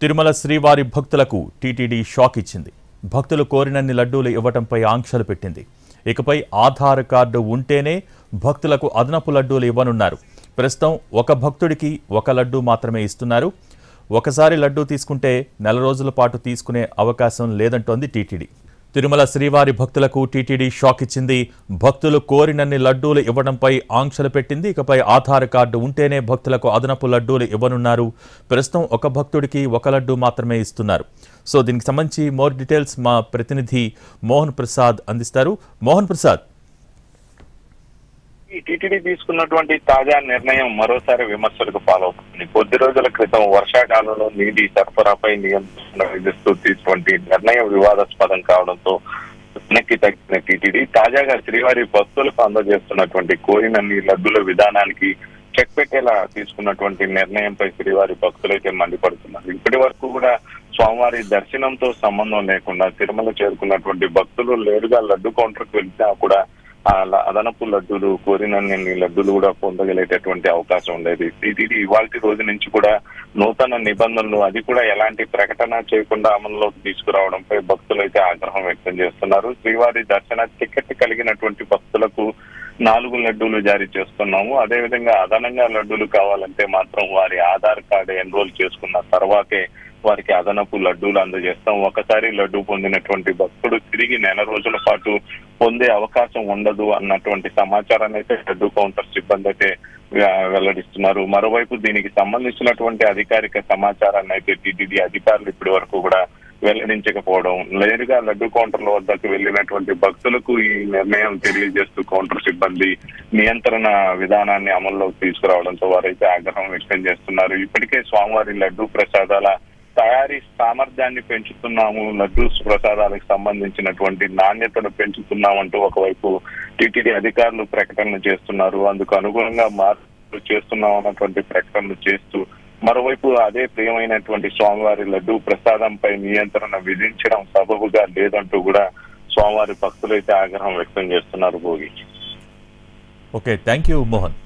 తిరుమల శ్రీవారి భక్తులకు TTD shock ఇచ్చింది భక్తులు కోరినన్ని లడ్డూలు ఇవ్వటంపై ఆంక్షలు పెట్టింది ఇకపై ఆధార్ కార్డు ఉంటేనే భక్తులకు అదనపు లడ్డూలు ఇవ్వనున్నారు ప్రస్తుతం ఒక భక్తుడికి ఒక లడ్డూ మాత్రమే ఇస్తున్నారు ఒకసారి లడ్డూ తీసుకుంటే నెల రోజుల పాటు తీసుకునే అవకాశం లేదంటోంది టీటీడీ తిరుమల శ్రీవారి భక్తులకు టీటీడీ షాక్ ఇచ్చింది భక్తులు కోరినన్ని లడ్డూలు ఇవ్వడంపై ఆంక్షలు పెట్టింది ఇకపై ఆధార్ కార్డు ఉంటేనే భక్తులకు అదనపు లడ్డూలు ఇవ్వనున్నారు ప్రస్తుతం ఒక భక్తుడికి ఒక లడ్డూ మాత్రమే ఇస్తున్నారు సో దీనికి సంబంధించి మోర్ డీటెయిల్స్ మా ప్రతినిధి మోహన్ ప్రసాద్ అందిస్తారు మోహన్ ప్రసాద్ ఈ టీటీడీ తీసుకున్నటువంటి తాజా నిర్ణయం మరోసారి విమర్శలకు పాలవుతుంది కొద్ది రోజుల క్రితం వర్షాకాలంలో నీటి సరఫరాపై నియంత్రణ విధిస్తూ తీసుకున్నటువంటి నిర్ణయం వివాదాస్పదం కావడంతో వెనక్కి తగ్గిన టీటీడీ తాజాగా శ్రీవారి భక్తులకు అందజేస్తున్నటువంటి కోరినన్ని లడ్డుల విధానానికి చెక్ పెట్టేలా తీసుకున్నటువంటి నిర్ణయంపై శ్రీవారి భక్తులైతే మండిపడుతున్నారు ఇప్పటి వరకు కూడా స్వామివారి దర్శనంతో సంబంధం లేకుండా తిరుమల చేరుకున్నటువంటి భక్తులు లేరుగా లడ్డు కౌంటర్కి వెళ్తే కూడా ఆ ల- అదనపు లడ్డూలు కోరినన్ని లడ్డూలు కూడా పొందగలిగేటటువంటి అవకాశం ఉండేది టీటీడీ ఇవాళ రోజు నుంచి కూడా నూతన నిబంధనలు అది కూడా ఎలాంటి ప్రకటన చేయకుండా అమలులోకి తీసుకురావడంపై భక్తులు అయితే ఆగ్రహం వ్యక్తం చేస్తున్నారు శ్రీవారి దర్శన టికెట్ కలిగినటువంటి భక్తులకు నాలుగు లడ్డూలు జారీ చేస్తున్నాము అదేవిధంగా అదనంగా లడ్డూలు కావాలంటే మాత్రం వారి ఆధార్ కార్డు ఎన్రోల్ చేసుకున్న తర్వాతే వారికి అదనపు లడ్డూలు అందజేస్తాం ఒకసారి లడ్డూ పొందినటువంటి భక్తుడు తిరిగి నెల రోజుల పాటు పొందే అవకాశం ఉండదు అన్నటువంటి సమాచారాన్ని అయితే లడ్డూ కౌంటర్ సిబ్బంది అయితే ఆ, వెల్లడిస్తున్నారు మరోవైపు దీనికి సంబంధించినటువంటి అధికారిక సమాచారాన్ని అయితే టీటీడీ అధికారులు ఇప్పటి వరకు కూడా వెల్లడించకపోవడం నేరుగా లడ్డు కౌంటర్ల వద్దకు వెళ్ళినటువంటి భక్తులకు ఈ నిర్ణయం తెలియజేస్తూ కౌంటర్ సిబ్బంది నియంత్రణ విధానాన్ని అమల్లోకి తీసుకురావడంతో వారైతే ఆగ్రహం వ్యక్తం చేస్తున్నారు ఇప్పటికే స్వామివారి లడ్డు ప్రసాదాల తయారీ సామర్థ్యాన్ని పెంచుతున్నాము లడ్డు ప్రసాదాలకు సంబంధించినటువంటి నాణ్యతను పెంచుతున్నామంటూ ఒకవైపు టీటీడీ అధికారులు ప్రకటనలు చేస్తున్నారు అందుకు అనుగుణంగా మార్పులు చేస్తున్నాం అన్నటువంటి ప్రకటనలు చేస్తూ మరోవైపు అదే ప్రియమైనటువంటి స్వామివారి లడ్డు ప్రసాదంపై నియంత్రణ విధించడం సబబుగా లేదంటూ కూడా స్వామివారి భక్తులైతే ఆగ్రహం వ్యక్తం చేస్తున్నారు Bhogi okay thank you Mohan